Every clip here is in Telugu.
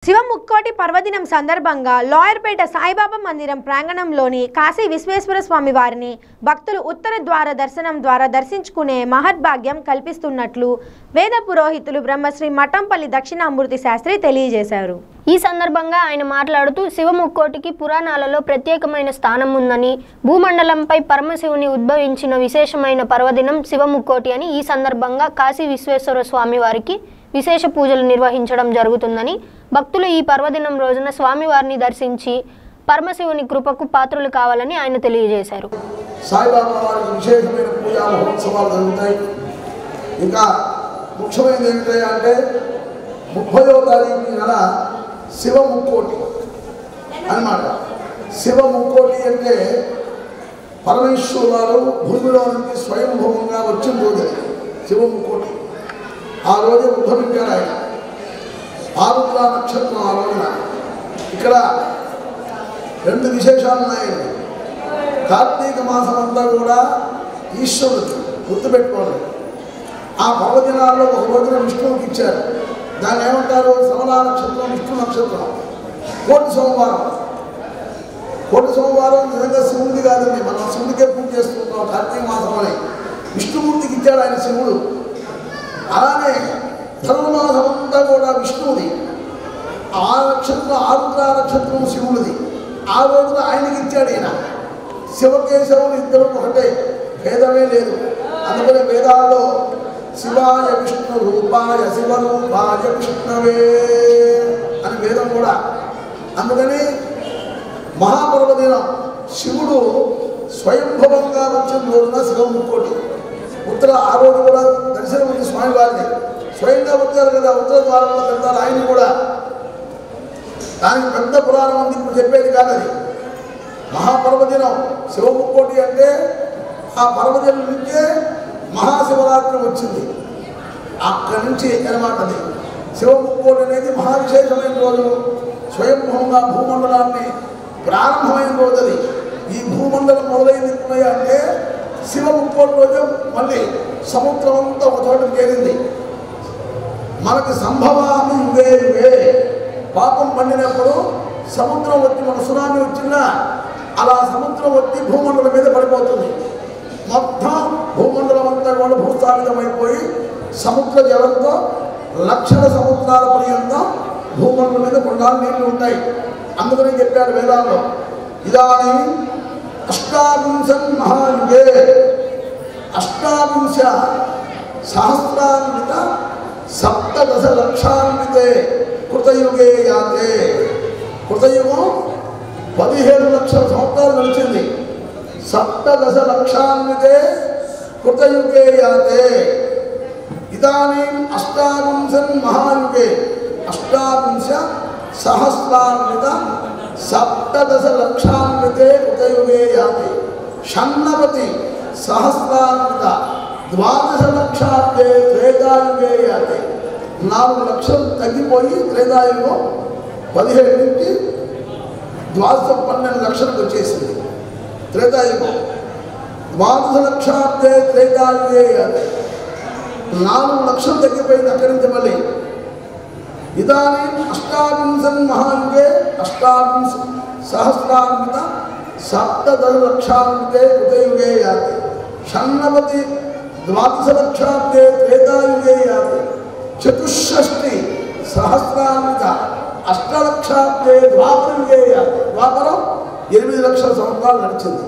శివముక్కోటి పర్వదినం సందర్భంగా లాయర్పేట సాయిబాబా మందిరం ప్రాంగణంలోని కాశీ విశ్వేశ్వర స్వామి వారిని భక్తులు ఉత్తర ద్వార దర్శనం ద్వారా దర్శించుకునే మహద్భాగ్యం కల్పిస్తున్నట్లు వేద పురోహితులు బ్రహ్మశ్రీ మఠంపల్లి దక్షిణామూర్తి శాస్త్రి తెలియజేశారు ఈ సందర్భంగా ఆయన మాట్లాడుతూ శివముక్కోటికి పురాణాలలో ప్రత్యేకమైన స్థానం ఉందని భూమండలంపై పరమశివుని ఉద్భవించిన విశేషమైన పర్వదినం శివముక్కోటి అని ఈ సందర్భంగా కాశీ విశ్వేశ్వర స్వామి వారికి విశేష పూజలు నిర్వహించడం జరుగుతుందని భక్తులు ఈ పర్వదినం రోజున స్వామివారిని దర్శించి పరమశివుని కృపకు పాత్రులు కావాలని ఆయన తెలియజేశారు సాయిబాబా వారికి విశేషమైన పూజా మహోత్సవాలు జరుగుతాయి ఇంకా ముఖ్యమైనది ఏంటి అంటే ముప్పయో తారీఖు ఈ నెల శివ ముక్కోటి అన్నమాట శివ ముక్కోటి అంటే పరమేశ్వరు వారు భూమిలో నుంచి స్వయంభవంగా వచ్చిన రోజు అది. శివ ముక్కోటి ఆ రోజు ఉద్భవించాడు ఆయన ఆరుద్ర నక్షత్రం ఆ రోజున ఇక్కడ రెండు విశేషాలు ఉన్నాయండి కార్తీక మాసం అంతా కూడా ఈశ్వరుడు గుర్తుపెట్టుకోండి ఆ పర్వదినాల్లో ఒక రోజున విష్ణువుకి ఇచ్చారు దాన్ని ఏమంటారు శ్రవణ నక్షత్రం విష్ణు నక్షత్రం కోటి సోమవారం కోటి సోమవారం నిజంగా శివుడిది కాదండి మనం శివుడికే పూజ చేసుకుంటాం కార్తీక మాసం అని విష్ణుమూర్తికి ఇచ్చాడు ఆయన శివుడు అలానే ధనుర్మాసం అంతా కూడా విష్ణువుది ఆ నక్షత్రం ఆరుద్ర నక్షత్రం శివుడిది ఆ రోజున ఆయనకి ఇచ్చాడు ఈయన శివకేశవులు ఇద్దరు ఒకటే భేదమే లేదు అందుకనే వేదాల్లో శివాయ విష్ణు రూపాయ శివరూపాయ విష్ణవే అని వేదం కూడా అందుకని మహాపర్వదినం శివుడు స్వయంభవంగా వచ్చిన రోజున శివం ముక్కోటి ఉత్తర ఆ రోజు కూడా దర్శనం ఉంది స్వామివారిని స్వయంగా వచ్చారు కదా ఉత్తర ద్వారంలో వెళ్తారు ఆయన కూడా దానికి పెద్ద పురాణం ఉంది ఇప్పుడు చెప్పేది కాదు అది మహాపర్వదినం శివముక్కోటి అంటే ఆ పర్వదినం నుంచే మహాశివరాత్రి వచ్చింది అక్కడి నుంచి అనమాట అది శివముక్కోటి అనేది మహావిశేషమైన రోజు స్వయంభవంగా భూమండలాన్ని ప్రారంభమైన రోజు అది ఈ భూమండలం మొదలైంది ఎప్పుడయ్యా అంటే శివముక్కోటి రోజు మళ్ళీ సముద్రం అంతా ఒక చోటకి చేరింది మనకి సంభవామి యుగే యుగే పాపం పండినప్పుడు సముద్రం వచ్చి మన సునామీ వచ్చినా అలా సముద్రం వచ్చి భూమండలం మీద పడిపోతుంది మొత్తం భూమండలం అంతా కూడా భూస్థాపితమైపోయి సముద్ర జలంతో లక్షల సముద్రాల పర్యంతం భూమండలం మీద కొండాలు నీళ్లు ఉంటాయి అందుకని చెప్పాడు వేదాల్లో ఇదాని అష్టావింశన్ మహాయుగే అష్టావింశ సహస్రాన్విత సప్తదశ లక్షాన్వితే కృతయుగే యాతే కృతయుగం పదిహేడు లక్షల సంవత్సరాలు నడిచింది సప్తదశ లక్షాన్వితే కృతయుగే యాతే ఇదానీం అష్టావింశన్ మహాయుగే అష్టావింశ సహస్రాన్విత సప్తదశ లక్షాన్వితే కృతయుగే యాతి షణ్ణవతి సహస్రాన్విత ద్వాదశ లక్షాబ్దే త్రేతాయుగే యాతి నాలుగు లక్షలు తగ్గిపోయి త్రేతాయుగం పదిహేడు నుంచి ద్వాదశ పన్నెండు లక్షలకు వచ్చేసింది త్రేతాయుగం ద్వాదశ లక్షాబ్దే త్రేతాయుగే యాతి నాలుగు లక్షలు తగ్గిపోయింది అక్కడి నుంచి మళ్ళీ ఇదానీ అష్టావింశన్ మహాయుగే అష్టావింశ సహస్రాన్విత సప్తదశ లక్షాన్వితే కృతయుగే యాతి షణ్ణవతి ద్వాదశ లక్షాబ్దే త్రేతాయుగే యాతి చతుషష్టి సహస్రాన్విత అష్టలక్షాబ్దే ద్వాపరయుగే యాతి ద్వాపరం ఎనిమిది లక్షల సంవత్సరాలు నడిచింది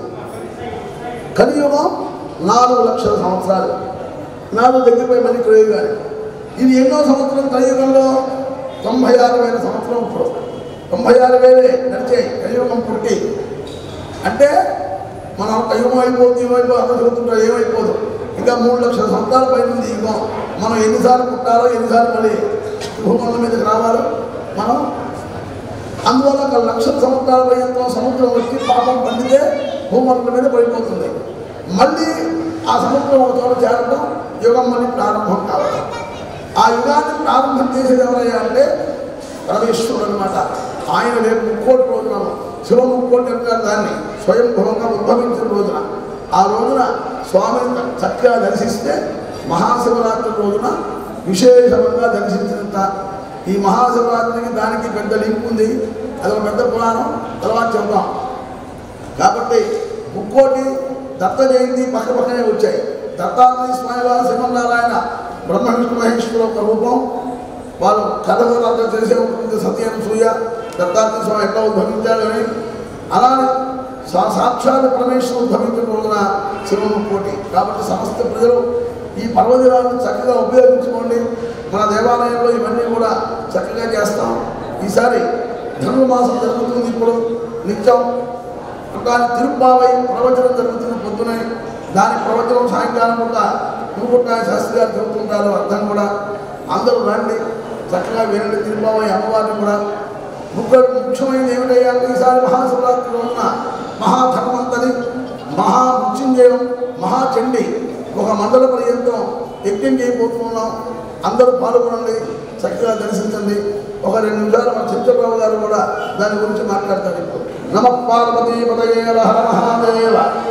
కలియుగం నాలుగు లక్షల సంవత్సరాలు నాలుగు దగ్గరపై మళ్ళీ కలియుగాలి ఇది ఎన్నో సంవత్సరం కలియుగంలో తొంభై ఆరు వేల సంవత్సరం ఇప్పుడు తొంభై ఆరు వేలే నడిచాయి కలియుగం పుట్టి అంటే మనం యుగం అయిపోతుంది ఏమైపో అందరూ చెబుతుంటారు ఏమైపోదు ఇంకా మూడు లక్షల సంవత్సరాల పైన ఉంది యుగం మనం ఎన్నిసార్లు పుట్టాలో ఎన్నిసార్లు మళ్ళీ భూమండలం మీదకి రావాలో మనం అందువల్ల ఒక లక్ష సంవత్సరాల పర్యంతం సముద్రం వచ్చి పాపం పండితే భూమండలం మీద పడిపోతుంది మళ్ళీ ఆ సముద్రం ఒక చోట చేరడం యుగం మళ్ళీ ప్రారంభం కావడం ఆ యుగాన్ని ప్రారంభం చేసేది ఎవరయ్యా అంటే పరమేశ్వరుడు అనమాట ఆయన రేపు ముక్కోటి రోజున శివ ముక్కోటి అంటారు దాన్ని స్వయంభవంగా ఉద్భవించిన రోజున ఆ రోజున స్వామిని చక్కగా దర్శిస్తే మహాశివరాత్రి రోజున విశేషంగా దర్శించినంత ఈ మహాశివరాత్రికి దానికి పెద్ద లింక్ ఉంది అది ఒక పెద్ద పురాణం తర్వాత చెబుదాం కాబట్టి ముక్కోటి దత్త జయంతి పక్క పక్కనే వచ్చాయి దత్తాత్రేయ స్వామి వారు శ్రీమన్నారాయణ బ్రహ్మ విష్ణు మహేశ్వరుల ఒక రూపం వాళ్ళు కథ కూడా అర్థం చేసే ఉంటుంది సత్యం సూయ దత్తాత్రేయ స్వామి ఎట్లా ఉద్భవించాడు అని అలానే సా సాక్షాత్ పరమేశ్వరుడు ఉద్భవించిన రోజున శివము కోటి కాబట్టి సమస్త ప్రజలు ఈ పర్వదినాలను చక్కగా ఉపయోగించుకోండి మన దేవాలయంలో ఇవన్నీ కూడా చక్కగా చేస్తాం ఈసారి ధనుర్మాసం జరుగుతుంది ఇప్పుడు నిత్యం దాని తిరుపావై ప్రవచనం జరుగుతుంది పొద్దునే దాని ప్రవచనం సాయంకాలం కూడా పురుగుట్టాయ శాస్త్రి గారు చెబుతుంటారు అర్థం కూడా అందరూ రండి చక్కగా వినండి తిరుపావై అమ్మవారిని కూడా ముగ్గురు ముఖ్యమైనది ఏమిటయ్యా అంటే ఈసారి మహాశివరాత్రి రోజున మహాధర్మంతని మహామృత్యుంజయం మహాచండి ఒక మండల పర్యంతం యజ్ఞం చేయబోతున్నాం అందరూ పాల్గొనండి చక్కగా దర్శించండి ఒక రెండు నిమిషాలు మన చంద్రబాబు గారు కూడా దాని గురించి మాట్లాడతారు ఇప్పుడు నమ పార్వతీ పదయే హర మహాదేవ